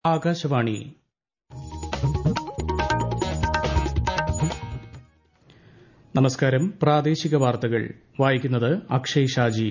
ആകാശവാണി നമസ്കാരം പ്രാദേശിക വാർത്തകൾ വായിക്കുന്നത് അക്ഷയ് ഷാജി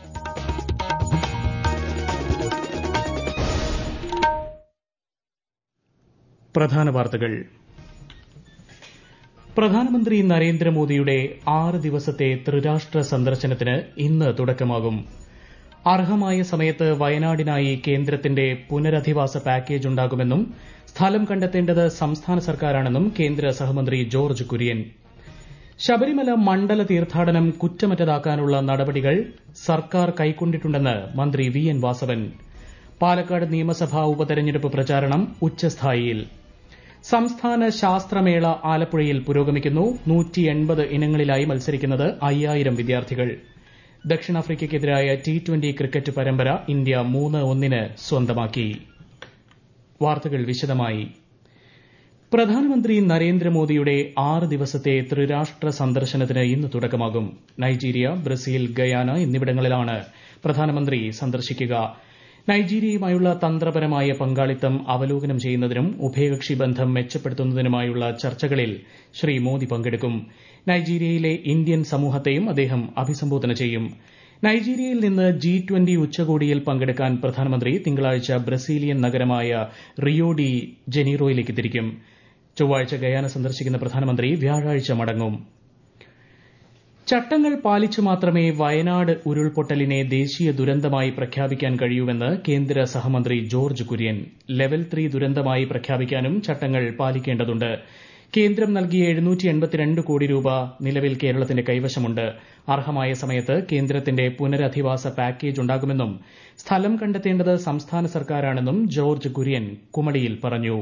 പ്രധാന വാർത്തകൾ പ്രധാനമന്ത്രി നരേന്ദ്രമോദിയുടെ ആറ് ദിവസത്തെ ത്രിരാഷ്ട്ര സന്ദർശനത്തിന് ഇന്ന് തുടക്കമാകും അർഹമായ സമയത്ത് വയനാടിനായി കേന്ദ്രത്തിന്റെ പുനരധിവാസ പാക്കേജ് ഉണ്ടാകുമെന്നും സ്ഥലം കണ്ടെത്തേണ്ടത് സംസ്ഥാന സർക്കാരാണെന്നും കേന്ദ്ര സഹമന്ത്രി ജോർജ് കുര്യൻ ശബരിമല മണ്ഡല തീർത്ഥാടനം കുറ്റമറ്റതാക്കാനുള്ള നടപടികൾ സർക്കാർ കൈക്കൊണ്ടിട്ടുണ്ടെന്ന് മന്ത്രി വി എൻ വാസവൻ പാലക്കാട് നിയമസഭാ ഉപതെരഞ്ഞെടുപ്പ് പ്രചാരണം ഉച്ചസ്ഥായിയിൽ സംസ്ഥാന ശാസ്ത്രമേള ആലപ്പുഴയിൽ പുരോഗമിക്കുന്നു ഇനങ്ങളിലായി മത്സരിക്കുന്നത് അയ്യായിരം വിദ്യാർത്ഥികൾ ദക്ഷിണാഫ്രിക്കയ്ക്കെതിരായ ടി ട്വന്റി ക്രിക്കറ്റ് പരമ്പര ഇന്ത്യ മൂന്ന് ഒന്നിന് സ്വന്തമാക്കി വാർത്തകൾ വിശദമായി പ്രധാനമന്ത്രി നരേന്ദ്രമോദിയുടെ ആറ് ദിവസത്തെ ത്രിരാഷ്ട്ര സന്ദർശനത്തിന് ഇന്ന് തുടക്കമാകും നൈജീരിയ ബ്രസീൽ ഗയാന എന്നിവിടങ്ങളിലാണ് പ്രധാനമന്ത്രി സന്ദർശിക്കുക നൈജീരിയയുമായുള്ള തന്ത്രപരമായ പങ്കാളിത്തം അവലോകനം ചെയ്യുന്നതിനും ഉഭയകക്ഷി ബന്ധം മെച്ചപ്പെടുത്തുന്നതിനുമായുള്ള ചർച്ചകളിൽ ശ്രീ മോദി പങ്കെടുക്കും നൈജീരിയയിലെ ഇന്ത്യൻ സമൂഹത്തെയും അദ്ദേഹം അഭിസംബോധന ചെയ്യും നൈജീരിയയിൽ നിന്ന് ജി ട്വന്റി ഉച്ചകോടിയിൽ പങ്കെടുക്കാൻ പ്രധാനമന്ത്രി തിങ്കളാഴ്ച ബ്രസീലിയൻ നഗരമായ റിയോ ഡി ജനീറോയിലേക്ക് തിരിക്കും ചൊവ്വാഴ്ച ഗയാന സന്ദർശിക്കുന്ന പ്രധാനമന്ത്രി വ്യാഴാഴ്ച മടങ്ങും ചട്ടങ്ങൾ പാലിച്ചു മാത്രമേ വയനാട് ഉരുൾപൊട്ടലിനെ ദേശീയ ദുരന്തമായി പ്രഖ്യാപിക്കാൻ കഴിയൂവെന്ന് കേന്ദ്ര സഹമന്ത്രി ജോർജ് കുര്യൻ ലെവൽ ത്രീ ദുരന്തമായി പ്രഖ്യാപിക്കാനും ചട്ടങ്ങൾ പാലിക്കേണ്ടതുണ്ട് കേന്ദ്രം നൽകിയ കോടി രൂപ നിലവിൽ കേരളത്തിന്റെ കൈവശമുണ്ട് അർഹമായ സമയത്ത് കേന്ദ്രത്തിന്റെ പുനരധിവാസ പാക്കേജ് ഉണ്ടാകുമെന്നും സ്ഥലം കണ്ടെത്തേണ്ടത് സംസ്ഥാന സർക്കാരാണെന്നും ജോർജ് കുര്യൻ കുമളിയിൽ പറഞ്ഞു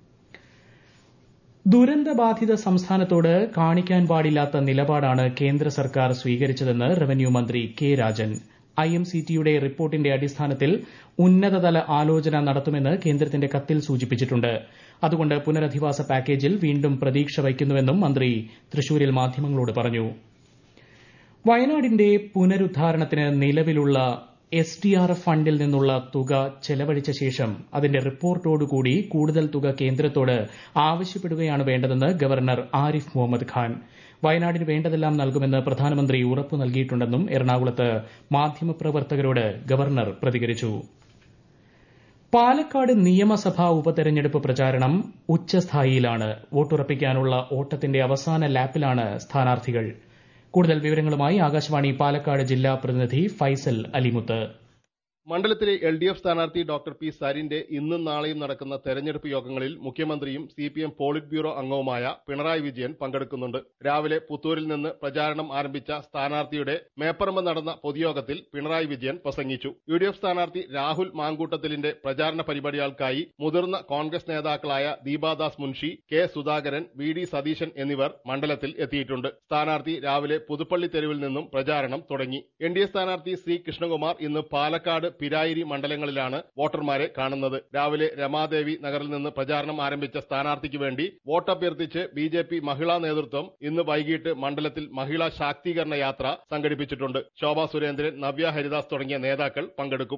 ദുരന്തബാധിത സംസ്ഥാനത്തോട് കാണിക്കാൻ പാടില്ലാത്ത നിലപാടാണ് കേന്ദ്ര സർക്കാർ സ്വീകരിച്ചതെന്ന് റവന്യൂ മന്ത്രി കെ രാജൻ ഐഎംസിടിയുടെ റിപ്പോർട്ടിന്റെ അടിസ്ഥാനത്തിൽ ഉന്നതതല ആലോചന നടത്തുമെന്ന് കേന്ദ്രത്തിന്റെ കത്തിൽ സൂചിപ്പിച്ചിട്ടുണ്ട് അതുകൊണ്ട് പുനരധിവാസ പാക്കേജിൽ വീണ്ടും പ്രതീക്ഷ വയ്ക്കുന്നുവെന്നും മന്ത്രി തൃശൂരിൽ മാധ്യമങ്ങളോട് പറഞ്ഞു വയനാടിന്റെ പുനരുദ്ധാരണത്തിന് നിലവിലുള്ള എസ് ഡി ആർ എഫ് ഫണ്ടിൽ നിന്നുള്ള തുക ചെലവഴിച്ച ശേഷം അതിന്റെ റിപ്പോർട്ടോടുകൂടി കൂടുതൽ തുക കേന്ദ്രത്തോട് ആവശ്യപ്പെടുകയാണ് വേണ്ടതെന്ന് ഗവർണർ ആരിഫ് മുഹമ്മദ് ഖാൻ വയനാടിന് വേണ്ടതെല്ലാം നൽകുമെന്ന് പ്രധാനമന്ത്രി ഉറപ്പു നൽകിയിട്ടുണ്ടെന്നും എറണാകുളത്ത് മാധ്യമപ്രവർത്തകരോട് ഗവർണർ പ്രതികരിച്ചു പാലക്കാട് നിയമസഭാ ഉപതെരഞ്ഞെടുപ്പ് പ്രചാരണം ഉച്ചസ്ഥായിയിലാണ് വോട്ടുറപ്പിക്കാനുള്ള ഓട്ടത്തിന്റെ അവസാന ലാപ്പിലാണ് സ്ഥാനാർത്ഥികൾ കൂടുതൽ വിവരങ്ങളുമായി ആകാശവാണി പാലക്കാട് ജില്ലാ പ്രതിനിധി ഫൈസൽ അലിമുത്ത് മണ്ഡലത്തിലെ എൽ ഡി എഫ് സ്ഥാനാർത്ഥി ഡോക്ടർ പി സരിന്റെ ഇന്നും നാളെയും നടക്കുന്ന തെരഞ്ഞെടുപ്പ് യോഗങ്ങളിൽ മുഖ്യമന്ത്രിയും C P M polit bureau അംഗവുമായ പിണറായി വിജയൻ പങ്കെടുക്കുന്നുണ്ട് രാവിലെ പുത്തൂരിൽ നിന്ന് പ്രചാരണം ആരംഭിച്ച സ്ഥാനാർത്ഥിയുടെ മേപ്പറമ്പ് നടന്ന പൊതുയോഗത്തിൽ പിണറായി വിജയൻ പ്രസംഗിച്ചു യു ഡി എഫ് സ്ഥാനാർത്ഥി രാഹുൽ മാങ്കൂട്ടത്തിലിന്റെ പ്രചാരണ പരിപാടികൾക്കായി മുതിർന്ന കോൺഗ്രസ് നേതാക്കളായ Deepa Das Munshi K Sudhakaran V D Satheesan എന്നിവർ മണ്ഡലത്തിൽ എത്തിയിട്ടുണ്ട് സ്ഥാനാർത്ഥി രാവിലെ പുതുപ്പള്ളി തെരുവിൽ നിന്നും പ്രചാരണം തുടങ്ങി എൻ ഡി എ സ്ഥാനാർത്ഥി സി കൃഷ്ണകുമാർ ഇന്ന് പാലക്കാട് പിരായിരി മണ്ഡലങ്ങളിലാണ് വോട്ടർമാരെ കാണുന്നത് രാവിലെ രമാദേവി നഗറിൽ നിന്ന് പ്രചാരണം ആരംഭിച്ച സ്ഥാനാർത്ഥിക്ക് വേണ്ടി വോട്ടഭ്യർത്ഥിച്ച് ബി ജെ പി മഹിളാ നേതൃത്വം ഇന്ന് വൈകിട്ട് മണ്ഡലത്തിൽ മഹിളാ ശാക്തീകരണ യാത്ര സംഘടിപ്പിച്ചിട്ടുണ്ട് ശോഭാ സുരേന്ദ്രൻ നവ്യ ഹരിദാസ് തുടങ്ങിയ നേതാക്കൾ പങ്കെടുക്കും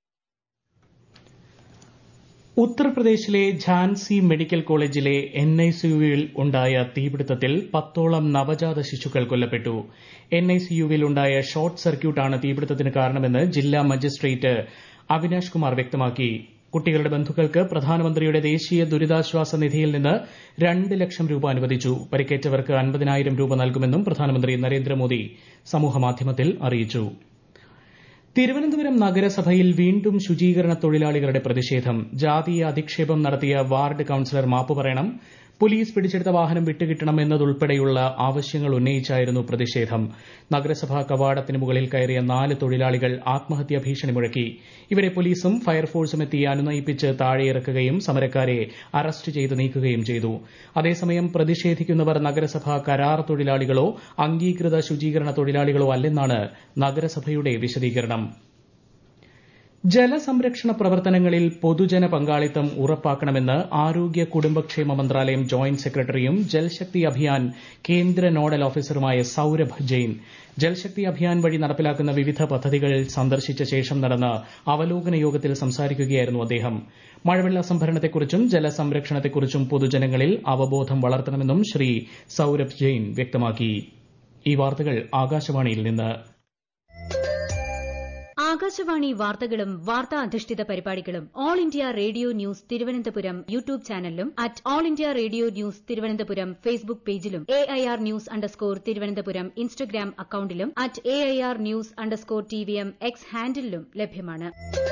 ഉത്തർപ്രദേശിലെ Jhansi medical college N I സിയുവിൽ ഉണ്ടായ തീപിടുത്തത്തിൽ പത്തോളം നവജാത ശിശുക്കൾ കൊല്ലപ്പെട്ടു എൻ ഐ സിയുവിൽ ഉണ്ടായ ഷോർട്ട് സർക്യൂട്ടാണ് തീപിടുത്തത്തിന് കാരണമെന്ന് ജില്ലാ മജിസ്ട്രേറ്റ് അവിനാഷ് കുമാർ വ്യക്തമാക്കി കുട്ടികളുടെ ബന്ധുക്കൾക്ക് പ്രധാനമന്ത്രിയുടെ ദേശീയ ദുരിതാശ്വാസ നിധിയിൽ നിന്ന് രണ്ട് ലക്ഷം രൂപ അനുവദിച്ചു പരിക്കേറ്റവർക്ക് അൻപതിനായിരം രൂപ നൽകുമെന്നും പ്രധാനമന്ത്രി നരേന്ദ്രമോദി സമൂഹമാധ്യമത്തിൽ അറിയിച്ചു തിരുവനന്തപുരം നഗരസഭയിൽ വീണ്ടും ശുചീകരണ തൊഴിലാളികളുടെ പ്രതിഷേധം ജാതീയ അധിക്ഷേപം നടത്തിയ വാർഡ് കൌൺസിലർ മാപ്പ് പറയണം പോലീസ് പിടിച്ചെടുത്ത വാഹനം വിട്ടുകിട്ടണം എന്നതുൾപ്പെടെയുള്ള ആവശ്യങ്ങൾ ഉന്നയിച്ചായിരുന്നു പ്രതിഷേധം നഗരസഭാ കവാടത്തിന് മുകളിൽ കയറിയ നാല് തൊഴിലാളികൾ ആത്മഹത്യാ ഭീഷണി മുഴക്കി ഇവരെ പോലീസും ഫയർഫോഴ്സും എത്തി അനുനയിപ്പിച്ച് താഴെയിറക്കുകയും സമരക്കാരെ അറസ്റ്റ് ചെയ്ത് നീക്കുകയും ചെയ്തു അതേസമയം പ്രതിഷേധിക്കുന്നവർ നഗരസഭാ കരാർ തൊഴിലാളികളോ അംഗീകൃത ശുചീകരണ തൊഴിലാളികളോ അല്ലെന്നാണ് നഗരസഭയുടെ വിശദീകരണം ജലസംരക്ഷണ പ്രവർത്തനങ്ങളിൽ പൊതുജന പങ്കാളിത്തം ഉറപ്പാക്കണമെന്ന് ആരോഗ്യ കുടുംബക്ഷേമ മന്ത്രാലയം ജോയിന്റ് സെക്രട്ടറിയും ജൽശക്തി അഭിയാൻ കേന്ദ്ര നോഡൽ ഓഫീസറുമായ സൌരഭ് ജെയിൻ ജൽശക്തി അഭിയാൻ വഴി നടപ്പിലാക്കുന്ന വിവിധ പദ്ധതികൾ സന്ദർശിച്ച ശേഷം നടന്ന അവലോകന യോഗത്തിൽ സംസാരിക്കുകയായിരുന്നു അദ്ദേഹം മഴവെള്ള സംഭരണത്തെക്കുറിച്ചും ജലസംരക്ഷണത്തെക്കുറിച്ചും പൊതുജനങ്ങളിൽ അവബോധം വളർത്തണമെന്നും ശ്രീ സൌരഭ് ജെയിൻ വ്യക്തമാക്കി ഈ വാർത്തകൾ ആകാശവാണിയിൽ നിന്ന് ആകാശവാണി വാർത്തകളും വാർത്താ അധിഷ്ഠിത പരിപാടികളും all India radio news Thiruvananthapuram YouTube ചാനലിലും at all India radio news Thiruvananthapuram Facebook പേജിലും A I R news underscore Thiruvananthapuram Instagram അക്കൌണ്ടിലും at A I R news underscore T V M X ഹാൻഡിലും ലഭ്യമാണ്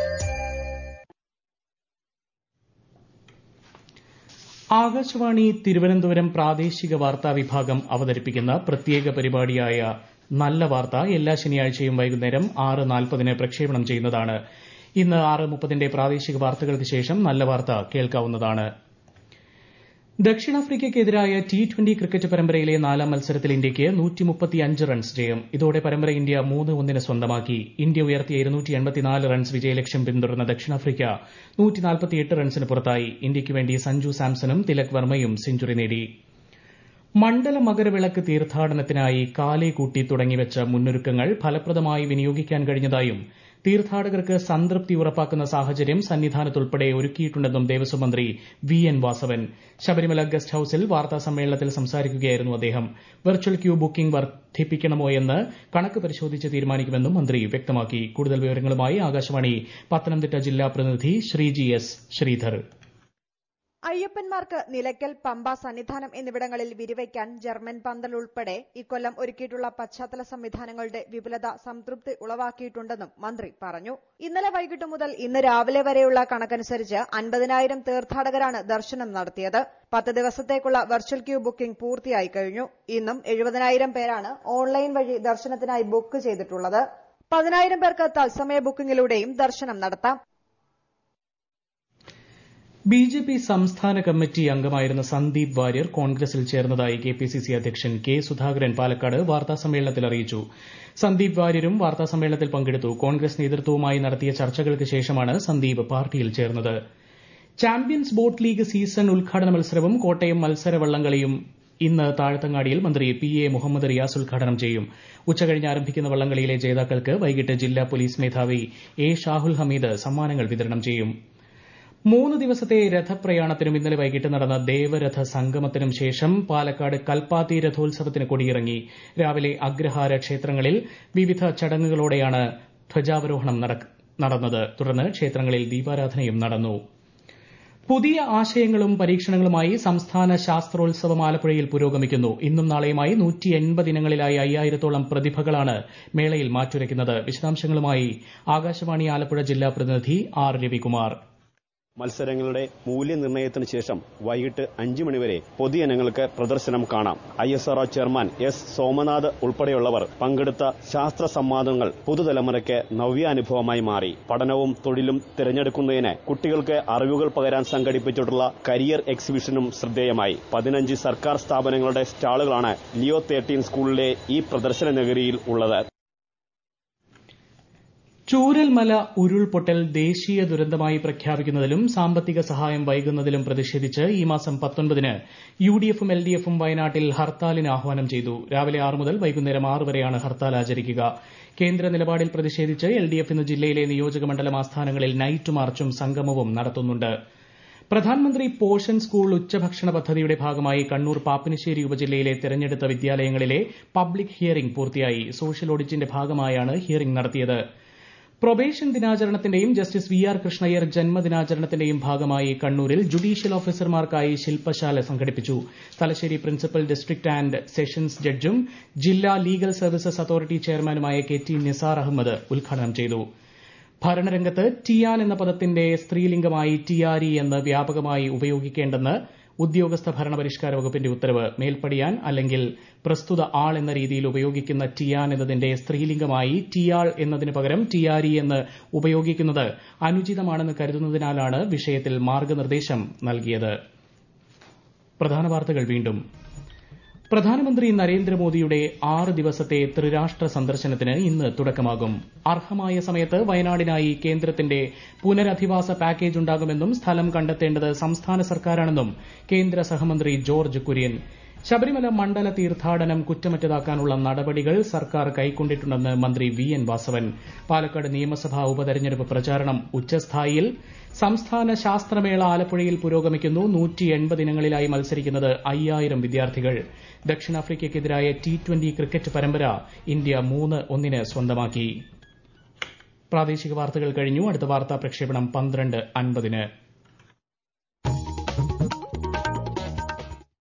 ആകാശവാണി തിരുവനന്തപുരം പ്രാദേശിക വാർത്താ വിഭാഗം അവതരിപ്പിക്കുന്ന പ്രത്യേക പരിപാടിയായ നല്ല വാർത്ത എല്ലാ ശനിയാഴ്ചയും വൈകുന്നേരം ആറ് നാൽപ്പതിന് പ്രക്ഷേപണം ചെയ്യുന്നതാണ് ഇന്ന് ആറ് മുപ്പതിന്റെ പ്രാദേശിക വാർത്തകൾക്ക് ശേഷം നല്ല വാർത്ത കേൾക്കാവുന്നതാണ് ദക്ഷിണാഫ്രിക്കയ്ക്കെതിരായ ടി ട്വന്റി ക്രിക്കറ്റ് പരമ്പരയിലെ നാലാം മത്സരത്തിൽ ഇന്ത്യയ്ക്ക് റൺസ് ജയം ഇതോടെ പരമ്പര ഇന്ത്യ മൂന്ന് ഒന്നിന് സ്വന്തമാക്കി ഇന്ത്യ ഉയർത്തിയ റൺസ് വിജയലക്ഷ്യം പിന്തുടർന്ന ദക്ഷിണാഫ്രിക്ക റൺസിന് പുറത്തായി ഇന്ത്യയ്ക്ക് വേണ്ടി സഞ്ജു സാംസണും തിലക് വർമ്മയും സെഞ്ചുറി നേടി മണ്ഡല മകരവിളക്ക് തീർത്ഥാടനത്തിനായി കാലേകൂട്ടി തുടങ്ങിവച്ച മുന്നൊരുക്കങ്ങൾ ഫലപ്രദമായി വിനിയോഗിക്കാൻ കഴിഞ്ഞതായും തീർത്ഥാടകർക്ക് സംതൃപ്തി ഉറപ്പാക്കുന്ന സാഹചര്യം സന്നിധാനത്തുൾപ്പെടെ ഒരുക്കിയിട്ടുണ്ടെന്നും ദേവസ്വം മന്ത്രി V N Vasavan Sabarimala guest ഹൌസിൽ വാർത്താ സമ്മേളനത്തിൽ സംസാരിക്കുകയായിരുന്നു അദ്ദേഹം വെർച്വൽ ക്യൂ ബുക്കിംഗ് വർദ്ധിപ്പിക്കണമോയെന്ന് കണക്ക് പരിശോധിച്ച് തീരുമാനിക്കുമെന്നും മന്ത്രി വ്യക്തമാക്കി കൂടുതൽ വിവരങ്ങളുമായി ആകാശവാണി പത്തനംതിട്ട ജില്ലാ പ്രതിനിധി ശ്രീജി എസ് ശ്രീധർ അയ്യപ്പന്മാർക്ക് നിലയ്ക്കൽ പമ്പ സന്നിധാനം എന്നിവിടങ്ങളിൽ വിരിവയ്ക്കാൻ ജർമ്മൻ പന്തൽ ഉൾപ്പെടെ ഇക്കൊല്ലം ഒരുക്കിയിട്ടുള്ള പശ്ചാത്തല സംവിധാനങ്ങളുടെ വിപുലത സംതൃപ്തി ഉളവാക്കിയിട്ടുണ്ടെന്നും മന്ത്രി പറഞ്ഞു ഇന്നലെ വൈകിട്ട് മുതൽ ഇന്ന് രാവിലെ വരെയുള്ള കണക്കനുസരിച്ച് അൻപതിനായിരം തീർത്ഥാടകരാണ് ദർശനം നടത്തിയത് പത്ത് ദിവസത്തേക്കുള്ള വെർച്വൽ ക്യൂ ബുക്കിംഗ് പൂർത്തിയായി കഴിഞ്ഞു ഇന്നും എഴുപതിനായിരം പേരാണ് ഓൺലൈൻ വഴി ദർശനത്തിനായി ബുക്ക് ചെയ്തിട്ടുള്ളത് പതിനായിരം പേർക്ക് തത്സമയ ബുക്കിംഗിലൂടെയും ദർശനം നടത്താം ബി ജെ പി സംസ്ഥാന കമ്മിറ്റി അംഗമായിരുന്ന സന്ദീപ് വാര്യർ കോൺഗ്രസിൽ ചേർന്നതായി കെ പി സി സി അധ്യക്ഷൻ കെ സുധാകരൻ പാലക്കാട് വാർത്താസമ്മേളനത്തിൽ അറിയിച്ചു സന്ദീപ് വാര്യരും വാർത്താസമ്മേളനത്തിൽ പങ്കെടുത്തു കോൺഗ്രസ് നേതൃത്വവുമായി നടത്തിയ ചർച്ചകൾക്ക് ശേഷമാണ് സന്ദീപ് പാർട്ടിയിൽ ചേർന്നത് ചാമ്പ്യൻസ് ബോട്ട് ലീഗ് സീസൺ ഉദ്ഘാടന മത്സരവും കോട്ടയം മത്സര വള്ളംകളിയും ഇന്ന് താഴത്തങ്ങാടിയിൽ മന്ത്രി പി എ മുഹമ്മദ് റിയാസ് ഉദ്ഘാടനം ചെയ്യും ഉച്ചകഴിഞ്ഞ് ആരംഭിക്കുന്ന വള്ളംകളിയിലെ ജേതാക്കൾക്ക് വൈകിട്ട് ജില്ലാ പോലീസ് മേധാവി എ ഷാഹുൽ ഹമീദ് സമ്മാനങ്ങൾ വിതരണം ചെയ്യും മൂന്ന് ദിവസത്തെ രഥപ്രയാണത്തിനും ഇന്നലെ വൈകിട്ട് നടന്ന ദേവരഥ സംഗമത്തിനും ശേഷം പാലക്കാട് കൽപ്പാത്തി രഥോത്സവത്തിന് കൊടിയിറങ്ങി രാവിലെ അഗ്രഹാര ക്ഷേത്രങ്ങളിൽ വിവിധ ചടങ്ങുകളോടെയാണ് ധ്വജാവരോഹണം നടന്നത് തുടർന്ന് ക്ഷേത്രങ്ങളിൽ ദീപാരാധനയും നടന്നു പുതിയ ആശയങ്ങളും പരീക്ഷണങ്ങളുമായി സംസ്ഥാന ശാസ്ത്രോത്സവം ആലപ്പുഴയിൽ പുരോഗമിക്കുന്നു ഇന്നും നാളെയുമായി നൂറ്റി എൺപത് ഇനങ്ങളിലായി അയ്യായിരത്തോളം പ്രതിഭകളാണ് മേളയിൽ മാറ്റുരയ്ക്കുന്നത് വിശദാംശങ്ങളുമായി ആകാശവാണി ആലപ്പുഴ ജില്ലാ പ്രതിനിധി ആർ രവികുമാർ മത്സരങ്ങളുടെ മൂല്യനിർണ്ണയത്തിന് ശേഷം വൈകിട്ട് അഞ്ചു മണിവരെ പൊതുജനങ്ങൾക്ക് പ്രദർശനം കാണാം I S R O chairman S Somanath ഉൾപ്പെടെയുള്ളവർ പങ്കെടുത്ത ശാസ്ത്ര സംവാദങ്ങൾ പുതുതലമുറയ്ക്ക് നവ്യാനുഭവമായി മാറി പഠനവും തൊഴിലും തിരഞ്ഞെടുക്കുന്നതിന് കുട്ടികൾക്ക് അറിവുകൾ പകരാൻ സംഘടിപ്പിച്ചിട്ടുള്ള കരിയർ എക്സിബിഷനും ശ്രദ്ധേയമായി പതിനഞ്ച് സർക്കാർ സ്ഥാപനങ്ങളുടെ സ്റ്റാളുകളാണ് ലിയോ തേർട്ടീൻ സ്കൂളിലെ ഈ പ്രദർശന നഗരിയിൽ ഉള്ളത് ചൂരൽമല ഉരുൾപൊട്ടൽ ദേശീയ ദുരന്തമായി പ്രഖ്യാപിക്കുന്നതിലും സാമ്പത്തിക സഹായം വൈകുന്നതിലും പ്രതിഷേധിച്ച് ഈ മാസം പത്തൊൻപതിന് യു ഡി എഫും എൽ ഡി എഫും വയനാട്ടിൽ ഹർത്താലിന് ആഹ്വാനം ചെയ്തു രാവിലെ ആറ് മുതൽ വൈകുന്നേരം ആറ് വരെയാണ് ഹർത്താൽ ആചരിക്കുക കേന്ദ്ര നിലപാടിൽ പ്രതിഷേധിച്ച് എൽ ഡി എഫ് ഇന്ന് ജില്ലയിലെ നിയോജക മണ്ഡലം ആസ്ഥാനങ്ങളിൽ നൈറ്റ് മാർച്ചും സംഗമവും നടത്തുന്നുണ്ട് പ്രധാനമന്ത്രി പോഷൻ സ്കൂൾ ഉച്ചഭക്ഷണ പദ്ധതിയുടെ ഭാഗമായി കണ്ണൂർ പാപ്പിനിശ്ശേരി ഉപജില്ലയിലെ തെരഞ്ഞെടുത്ത വിദ്യാലയങ്ങളിലെ പബ്ലിക് ഹിയറിംഗ് പൂർത്തിയായി സോഷ്യൽ ഓഡിറ്റിന്റെ ഭാഗമായാണ് ഹിയറിംഗ് നടത്തിയത് പ്രൊബേഷൻ ദിനാചരണത്തിന്റെയും ജസ്റ്റിസ് വി ആർ കൃഷ്ണയ്യർ ജന്മദിനാചരണത്തിന്റെയും ഭാഗമായി കണ്ണൂരിൽ ജുഡീഷ്യൽ ഓഫീസർമാർക്കായി ശില്പശാല സംഘടിപ്പിച്ചു Thalassery principal district and sessions ജഡ്ജും ജില്ലാ ലീഗൽ സർവീസസ് അതോറിറ്റി ചെയർമാനുമായ കെ ടി നിസാർ അഹമ്മദ് ഉദ്ഘാടനം ചെയ്തു ഭരണരംഗത്ത് ടിയാൻ എന്ന പദത്തിന്റെ സ്ത്രീലിംഗമായി ടിയാരി എന്ന് വ്യാപകമായി ഉപയോഗിക്കേണ്ടെന്ന് ഉദ്യോഗസ്ഥ ഭരണപരിഷ്കാര വകുപ്പിന്റെ ഉത്തരവ് മേൽപ്പടിയാൻ അല്ലെങ്കിൽ പ്രസ്തുത ആൾ എന്ന രീതിയിൽ ഉപയോഗിക്കുന്ന ടിയാൻ എന്നതിന്റെ സ്ത്രീലിംഗമായി ടിയാൾ എന്നതിന് പകരം ടിയാരി എന്ന് ഉപയോഗിക്കുന്നത് അനുചിതമാണെന്ന് കരുതുന്നതിനാലാണ് വിഷയത്തിൽ മാർഗനിർദ്ദേശം നൽകിയത് പ്രധാന വാർത്തകൾ വീണ്ടും പ്രധാനമന്ത്രി നരേന്ദ്രമോദിയുടെ ആറ് ദിവസത്തെ ത്രിരാഷ്ട്ര സന്ദർശനത്തിന് ഇന്ന് തുടക്കമാകും അർഹമായ സമയത്ത് വയനാടിനായി കേന്ദ്രത്തിന്റെ പുനരധിവാസ പാക്കേജ് ഉണ്ടാകുമെന്നും സ്ഥലം കണ്ടെത്തേണ്ടത് സംസ്ഥാന സർക്കാരാണെന്നും കേന്ദ്ര സഹമന്ത്രി ജോർജ് കുര്യൻ ശബരിമല മണ്ഡല തീർത്ഥാടനം കുറ്റമറ്റതാക്കാനുള്ള നടപടികൾ സർക്കാർ കൈക്കൊണ്ടിട്ടുണ്ടെന്ന് മന്ത്രി വി എൻ വാസവൻ പാലക്കാട് നിയമസഭാ ഉപതെരഞ്ഞെടുപ്പ് പ്രചാരണം ഉച്ചസ്ഥായിയിൽ സംസ്ഥാന ശാസ്ത്രമേള ആലപ്പുഴയിൽ പുരോഗമിക്കുന്നു നൂറ്റി എൺപത് ഇനങ്ങളിലായി മത്സരിക്കുന്നത് അയ്യായിരം വിദ്യാർത്ഥികൾ ദക്ഷിണാഫ്രിക്കയ്ക്കെതിരായ ടി ട്വന്റി ക്രിക്കറ്റ് പരമ്പര ഇന്ത്യ മൂന്ന് ഒന്നിന് സ്വന്തമാക്കി പ്രാദേശിക വാർത്തകൾ കഴിഞ്ഞു അടുത്ത വാർത്താ പ്രക്ഷേപണം പന്ത്രണ്ട് അൻപതിന്